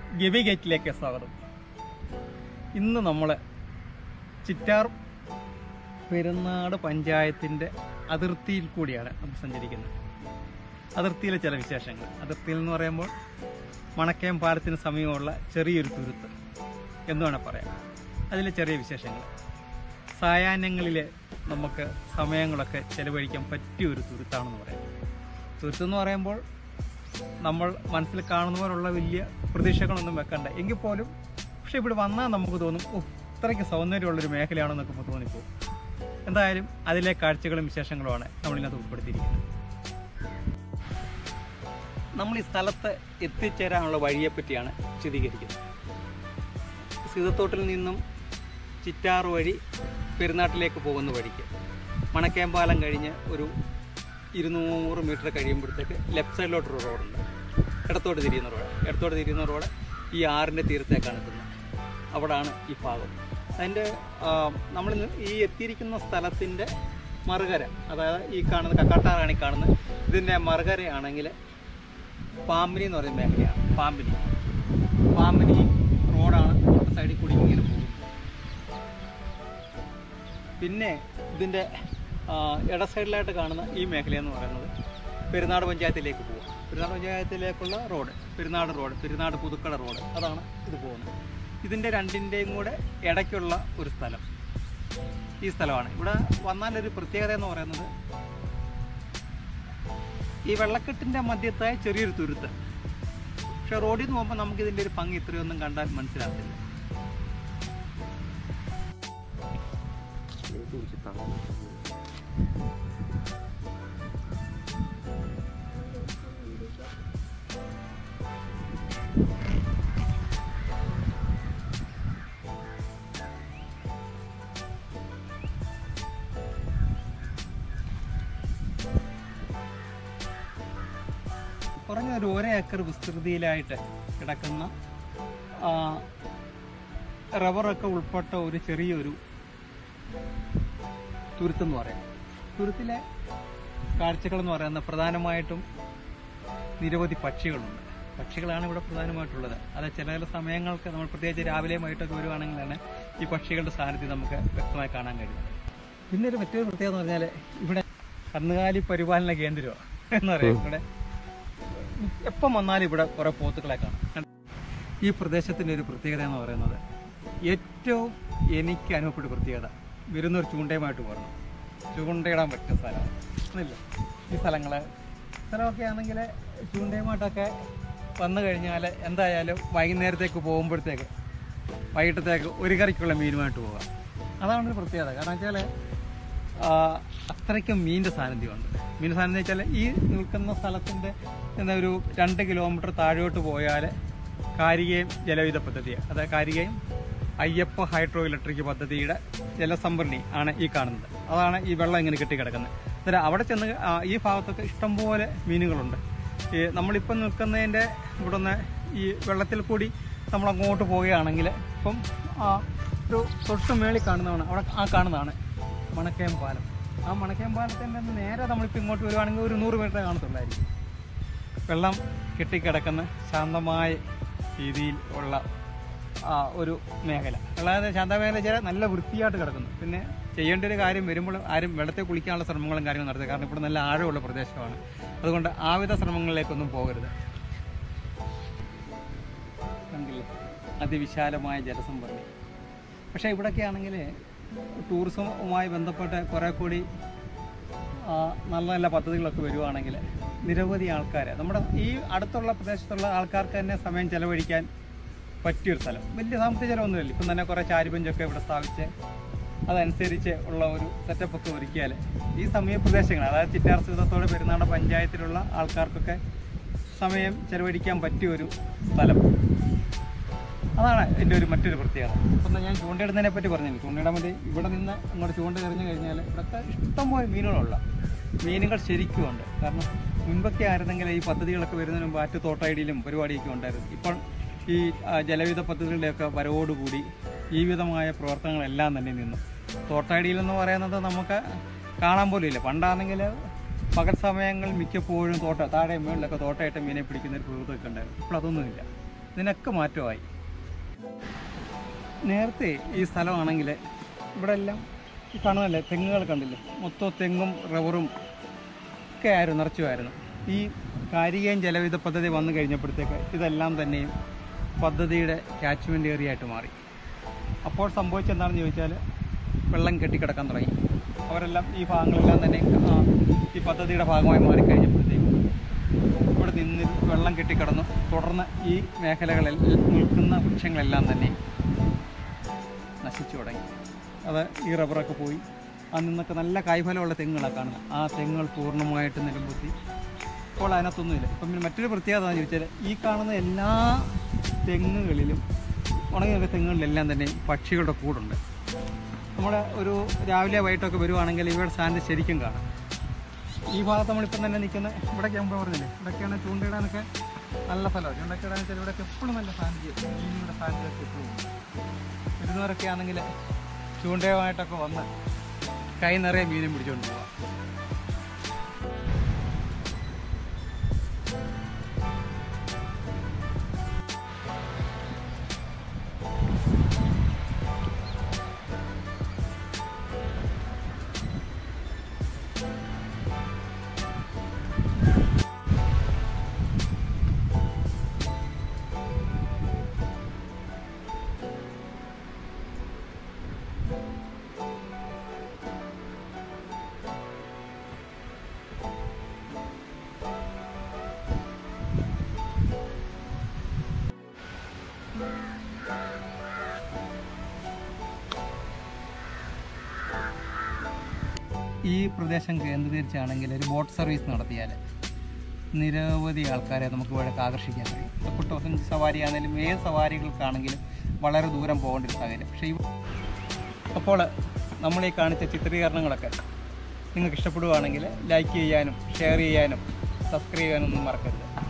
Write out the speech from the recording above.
ഗവി ഗേറ്റിലേക്ക് സ്വാഗതം ഇന്ന് നമ്മൾ ചിറ്റാർ പെരുന്നാട് പഞ്ചായത്തിൻ്റെ അതിർത്തിയിൽ കൂടിയാണ് നമ്മൾ സഞ്ചരിക്കുന്നത് അതിർത്തിയിലെ ചില വിശേഷങ്ങൾ അതിർത്തിയിൽ എന്ന് പറയുമ്പോൾ മണക്കയം പാലത്തിന് സമീപമുള്ള ചെറിയൊരു തുരുത്ത് എന്ന് വേണം പറയാം അതിലെ ചെറിയ വിശേഷങ്ങൾ സായാഹ്നങ്ങളിലെ നമുക്ക് സമയങ്ങളൊക്കെ ചെലവഴിക്കാൻ പറ്റിയ ഒരു തുരുത്താണെന്ന് പറയാം തുരുത്ത് എന്ന് പറയുമ്പോൾ നമ്മൾ മനസ്സിൽ കാണുന്ന പോലുള്ള വലിയ പ്രതീക്ഷകളൊന്നും വെക്കണ്ട എങ്കിൽ പോലും പക്ഷെ ഇവിടെ വന്നാൽ നമുക്ക് തോന്നും ഓ ഇത്രയ്ക്ക് സൗന്ദര്യമുള്ളൊരു മേഖലയാണെന്നൊക്കെ ഇപ്പോൾ തോന്നിപ്പോകും എന്തായാലും അതിലെ കാഴ്ചകളും വിശേഷങ്ങളുമാണ് നമ്മളിതിനകത്ത് ഉൾപ്പെടുത്തിയിരിക്കുന്നത് നമ്മൾ ഈ സ്ഥലത്ത് എത്തിച്ചേരാനുള്ള വഴിയെപ്പറ്റിയാണ് വിശദീകരിക്കുന്നത് സീതത്തോട്ടിൽ നിന്നും ചിറ്റാർ വഴി പെരുന്നാട്ടിലേക്ക് പോകുന്ന വഴിക്ക് മണക്കേമ്പാലം കഴിഞ്ഞ് ഒരു ഇരുന്നൂറ് മീറ്റർ കഴിയുമ്പോഴത്തേക്ക് ലെഫ്റ്റ് സൈഡിലോട്ടൊരു റോഡുണ്ട് ഇടത്തോട്ട് തിരിയുന്ന റോഡ് ഇടത്തോട്ട് തിരിയുന്ന റോഡ് ഈ ആറിൻ്റെ തീരത്തേക്കാണ് എത്തുന്നത് അവിടാണ് ഈ ഭാഗം അതിൻ്റെ നമ്മൾ ഈ എത്തിയിരിക്കുന്ന സ്ഥലത്തിൻ്റെ മറുകര അതായത് ഈ കാണുന്ന കക്കാട്ടാറാണ് ഈ കാണുന്നത് ഇതിൻ്റെ മറുകരയാണെങ്കിൽ പാമ്പിനി എന്ന് പറയുന്ന മേഖലയാണ് പാമ്പിനി പാമ്പിനി റോഡാണ് ഇപ്പുറത്തെ സൈഡിൽ കൂടി ഇങ്ങനെ പോകുന്നത് പിന്നെ ഇതിൻ്റെ ആ, ഇട സൈഡിലായിട്ട് കാണുന്ന ഈ മേഖല എന്ന് പറയുന്നത് പെരുന്നാട് പഞ്ചായത്തിലേക്ക് പോകും പെരുന്നാട് പഞ്ചായത്തിലേക്കുള്ള road Perunad road Perunad Puthukkada road അതാണ് ഇത് പോകുന്നത് ഇതിൻ്റെ രണ്ടിൻ്റെയും കൂടെ ഇടയ്ക്കുള്ള ഒരു സ്ഥലം ഈ സ്ഥലമാണ് ഇവിടെ വന്നാലൊരു പ്രത്യേകത എന്ന് പറയുന്നത് ഈ വെള്ളക്കെട്ടിൻ്റെ മധ്യത്തായ ചെറിയൊരു തുരുത്ത് പക്ഷെ റോഡിൽ നിന്ന് പോകുമ്പോൾ നമുക്ക് ഇതിൻ്റെ ഒരു ഭംഗി ഇത്രയൊന്നും കണ്ടാൽ മനസ്സിലാകത്തില്ല കുറഞ്ഞ ഒരു ഒരേ ഏക്കർ വിസ്തൃതിയിലായിട്ട് കിടക്കുന്ന ആ, റബ്ബറൊക്കെ ഉൾപ്പെട്ട ഒരു ചെറിയൊരു തുരുത്തെന്ന് പറയാം തുരുത്തിലെ കാഴ്ചകൾ എന്ന് പറയുന്നത് പ്രധാനമായിട്ടും നിരവധി പക്ഷികളുണ്ട് പക്ഷികളാണ് ഇവിടെ പ്രധാനമായിട്ടുള്ളത് അത് ചില ചില സമയങ്ങൾക്ക് നമ്മൾ പ്രത്യേകിച്ച് രാവിലെയും വൈകിട്ടൊക്കെ വരുവാണെങ്കിലാണ് ഈ പക്ഷികളുടെ സാന്നിധ്യം നമുക്ക് വ്യക്തമായി കാണാൻ കഴിയുന്നത് പിന്നെ ഒരു മറ്റൊരു പ്രത്യേകത എന്ന് പറഞ്ഞാൽ ഇവിടെ കന്നുകാലി പരിപാലന കേന്ദ്രമാണ് എന്ന് പറയാം ഇവിടെ എപ്പം വന്നാലും ഇവിടെ കുറെ പോത്തുകളെ കാണാം ഈ പ്രദേശത്തിൻ്റെ ഒരു പ്രത്യേകത എന്ന് പറയുന്നത് ഏറ്റവും എനിക്ക് അനുഭവപ്പെട്ട പ്രത്യേകത വരുന്നൊരു ചൂണ്ടയുമായിട്ട് പോരണം ചൂണ്ടയിടാൻ പറ്റിയ സ്ഥലമാണ് ഒന്നുമില്ല ഈ സ്ഥലങ്ങൾ സ്ഥലമൊക്കെ ആണെങ്കിൽ ചൂണ്ടയുമായിട്ടൊക്കെ വന്നു കഴിഞ്ഞാൽ എന്തായാലും വൈകുന്നേരത്തേക്ക് പോകുമ്പോഴത്തേക്ക് വൈകിട്ടത്തേക്ക് ഒരു കറിക്കുള്ള മീനുമായിട്ട് പോകാം അതാണ് ഒരു പ്രത്യേകത കാരണം വെച്ചാൽ അത്രയ്ക്കും മീനിൻ്റെ സാന്നിധ്യമുണ്ട് മീൻ സാന്നിധ്യം വെച്ചാൽ ഈ നിൽക്കുന്ന സ്ഥലത്തിൻ്റെ എന്താ ഒരു രണ്ട് കിലോമീറ്റർ താഴോട്ട് പോയാൽ കാരികയും ജലവിധ പദ്ധതി അതായത് കാരികയും അയ്യപ്പ ഹൈഡ്രോ ഇലക്ട്രിക് പദ്ധതിയുടെ ജലസംഭരണി ആണ് ഈ കാണുന്നത് അതാണ് ഈ വെള്ളം ഇങ്ങനെ കെട്ടിക്കിടക്കുന്നത് അന്നേരം അവിടെ ചെന്ന് ആ, ഈ ഭാഗത്തൊക്കെ ഇഷ്ടംപോലെ മീനുകളുണ്ട് ഈ നമ്മളിപ്പം നിൽക്കുന്നതിൻ്റെ ഇവിടെ നിന്ന് ഈ വെള്ളത്തിൽ കൂടി നമ്മൾ അങ്ങോട്ട് പോവുകയാണെങ്കിൽ ഇപ്പം ആ ഒരു തൊട്ട് മേളിൽ കാണുന്നതാണ് അവിടെ ആ കാണുന്നതാണ് മണക്കയം പാലം ആ മണക്കയം പാലത്തിൻ്റെ നേരെ നമ്മളിപ്പോൾ ഇങ്ങോട്ട് വരുവാണെങ്കിൽ ഒരു നൂറ് മീറ്റർ കാണത്തുള്ളായിരിക്കും വെള്ളം കെട്ടിക്കിടക്കുന്ന ശാന്തമായ രീതിയിൽ ഉള്ള ആ, ഒരു മേഖല അല്ലാതെ ശാന്തമേഖല വെച്ചാൽ നല്ല വൃത്തിയായിട്ട് കിടക്കുന്നു പിന്നെ ചെയ്യേണ്ട ഒരു കാര്യം വരുമ്പോൾ ആരും വെള്ളത്തിൽ കുളിക്കാനുള്ള ശ്രമങ്ങളും കാര്യങ്ങളും നടത്തുക കാരണം ഇവിടെ നല്ല ആഴമുള്ള പ്രദേശമാണ് അതുകൊണ്ട് ആവിധ ശ്രമങ്ങളിലേക്കൊന്നും പോകരുത് കണ്ടില്ലേ അതിവിശാലമായ ജലസംഭരണി പക്ഷേ ഇവിടെയൊക്കെ ആണെങ്കിൽ ടൂറിസവുമായി ബന്ധപ്പെട്ട് കുറേ കൂടി ആ, നല്ല നല്ല പദ്ധതികളൊക്കെ വരുവാണെങ്കിൽ നിരവധി ആൾക്കാർ നമ്മുടെ ഈ അടുത്തുള്ള പ്രദേശത്തുള്ള ആൾക്കാർക്ക് തന്നെ സമയം ചെലവഴിക്കാൻ പറ്റിയൊരു സ്ഥലം വലിയ സാമ്പത്തിക ചിലവൊന്നുമില്ല ഇപ്പം തന്നെ കുറേ ചാരിബഞ്ചൊക്കെ ഇവിടെ സ്ഥാപിച്ച് അതനുസരിച്ച് ഉള്ള ഒരു സെറ്റപ്പ് ഒക്കെ ഒരുക്കിയാൽ ഈ സമയപ്രദേശങ്ങൾ അതായത് ചിറ്റാർ സീതത്തോട് പെരുന്നാട് പഞ്ചായത്തിലുള്ള ആൾക്കാർക്കൊക്കെ സമയം ചെലവഴിക്കാൻ പറ്റിയ ഒരു സ്ഥലം അതാണ് എൻ്റെ ഒരു മറ്റൊരു പ്രത്യേകത ഇപ്പം ഞാൻ ചൂണ്ടയിടുന്നതിനെ പറ്റി പറഞ്ഞു ചൂണ്ടയിടാൻ വേണ്ടി ഇവിടെ നിന്ന് അങ്ങോട്ട് ചൂണ്ട എറിഞ്ഞു കഴിഞ്ഞാൽ ഇവിടുത്തെ ഇഷ്ടംപോലെ മീനുകളുള്ള മീനുകൾ ശരിക്കും ഉണ്ട് കാരണം മുൻപൊക്കെ ആയിരുന്നെങ്കിൽ ഈ പദ്ധതികളൊക്കെ വരുന്നതിന് മുമ്പ് ആറ്റ് തോട്ടൈഡിയിലും പരിപാടിയൊക്കെ ഉണ്ടായിരുന്നു ഇപ്പോൾ ഈ ആ, ജലവിധ പദ്ധതികളുടെയൊക്കെ വരവോടുകൂടി ജീവിതമായ പ്രവർത്തനങ്ങളെല്ലാം തന്നെ നിന്നു തോട്ടൈഡിയിൽ എന്ന് പറയുന്നത് നമുക്ക് കാണാൻ പോലും ഇല്ല പണ്ടാണെങ്കിൽ പകൽ സമയങ്ങളിൽ മിക്കപ്പോഴും തോട്ട താഴെ മുകളിലൊക്കെ തോട്ടയിട്ട് മീനെ പിടിക്കുന്ന ഒരു പ്രവൃത്തിയൊക്കെ ഉണ്ടായിരുന്നു ഇപ്പോൾ അതൊന്നുമില്ല ഇതിനൊക്കെ മാറ്റമായി നേരത്തെ ഈ സ്ഥലമാണെങ്കിൽ ഇവിടെ എല്ലാം ഈ കാണുന്നല്ലേ തെങ്ങുകൾ കണ്ടില്ലേ മൊത്തം തെങ്ങും റബ്ബറും ഒക്കെ ആയിരുന്നു നിറച്ചുമായിരുന്നു ഈ കാരികയും ജലവിധ പദ്ധതി വന്നു കഴിഞ്ഞപ്പോഴത്തേക്ക് ഇതെല്ലാം തന്നെയും പദ്ധതിയുടെ ക്യാച്ച്മെൻറ്റ് ഏരിയ ആയിട്ട് മാറി അപ്പോൾ സംഭവിച്ചെന്താണെന്ന് ചോദിച്ചാൽ വെള്ളം കെട്ടിക്കിടക്കാൻ തുടങ്ങി അവരെല്ലാം ഈ ഭാഗങ്ങളെല്ലാം തന്നെ ആ, ഈ പദ്ധതിയുടെ ഭാഗമായി മാറിക്കഴിഞ്ഞപ്പോഴത്തേക്കും ഇവിടെ നിന്ന് വെള്ളം കെട്ടിക്കിടന്നു തുടർന്ന് ഈ മേഖലകളിൽ നിൽക്കുന്ന വൃക്ഷങ്ങളെല്ലാം തന്നെ നശിച്ചു തുടങ്ങി അത് ഈ റബ്ബറൊക്കെ പോയി ആ നിന്നൊക്കെ നല്ല കായ്ഫലമുള്ള തെങ്ങുകളാണ് കാണുന്നത് ആ തെങ്ങുകൾ പൂർണ്ണമായിട്ട് നിലമ്പൊത്തി ഇപ്പോൾ അതിനകത്തൊന്നുമില്ല ഇപ്പം പിന്നെ മറ്റൊരു പ്രത്യേകത എന്ന് ചോദിച്ചാൽ ഈ കാണുന്ന എല്ലാ തെങ്ങുകളിലും ഉണങ്ങി നിൽക്കുന്ന തെങ്ങുകളിലെല്ലാം തന്നെ പക്ഷികളുടെ കൂടുണ്ട് നമ്മുടെ ഒരു രാവിലെ വൈകിട്ടൊക്കെ വരുവാണെങ്കിൽ ഇവയുടെ സാന്നിധ്യം ശരിക്കും കാണാം ഈ ഭാഗത്ത് നമ്മളിപ്പം തന്നെ നിൽക്കുന്ന ഇവിടേക്ക് മുമ്പ് പറഞ്ഞില്ലേ ഇവിടെയൊക്കെയാണ് ചൂണ്ടയിടാനൊക്കെ നല്ല സ്ഥലമാണ് ചൂണ്ടയിടാന്ന് വെച്ചാൽ ഇവിടെയൊക്കെ എപ്പോഴും നല്ല സാന്നിധ്യം മീനുകളുടെ സാന്നിധ്യമൊക്കെ എപ്പോഴും ഉണ്ട് വരുന്നവരൊക്കെ ആണെങ്കിൽ ചൂണ്ടയുമായിട്ടൊക്കെ വന്ന് കൈ നിറയെ മീനും പിടിച്ചുകൊണ്ട് പോവാം ഈ പ്രദേശം കേന്ദ്രീകരിച്ചാണെങ്കിൽ ഒരു ബോട്ട് സർവീസ് നടത്തിയാൽ നിരവധി ആൾക്കാരെ നമുക്ക് ഇവിടെ ആകർഷിക്കാൻ കഴിയും ഇപ്പോൾ ടോസഞ്ച് സവാരി ആണെങ്കിലും ഏത് സവാരികൾക്കാണെങ്കിലും വളരെ ദൂരം പോകേണ്ട ഒരു സാഹചര്യം പക്ഷേ ഇവ- അപ്പോൾ നമ്മൾ ഈ കാണിച്ച ചിത്രീകരണങ്ങളൊക്കെ നിങ്ങൾക്ക് ഇഷ്ടപ്പെടുകയാണെങ്കിൽ ലൈക്ക് ചെയ്യാനും ഷെയർ ചെയ്യാനും സബ്സ്ക്രൈബ് ചെയ്യാനൊന്നും മറക്കരുത്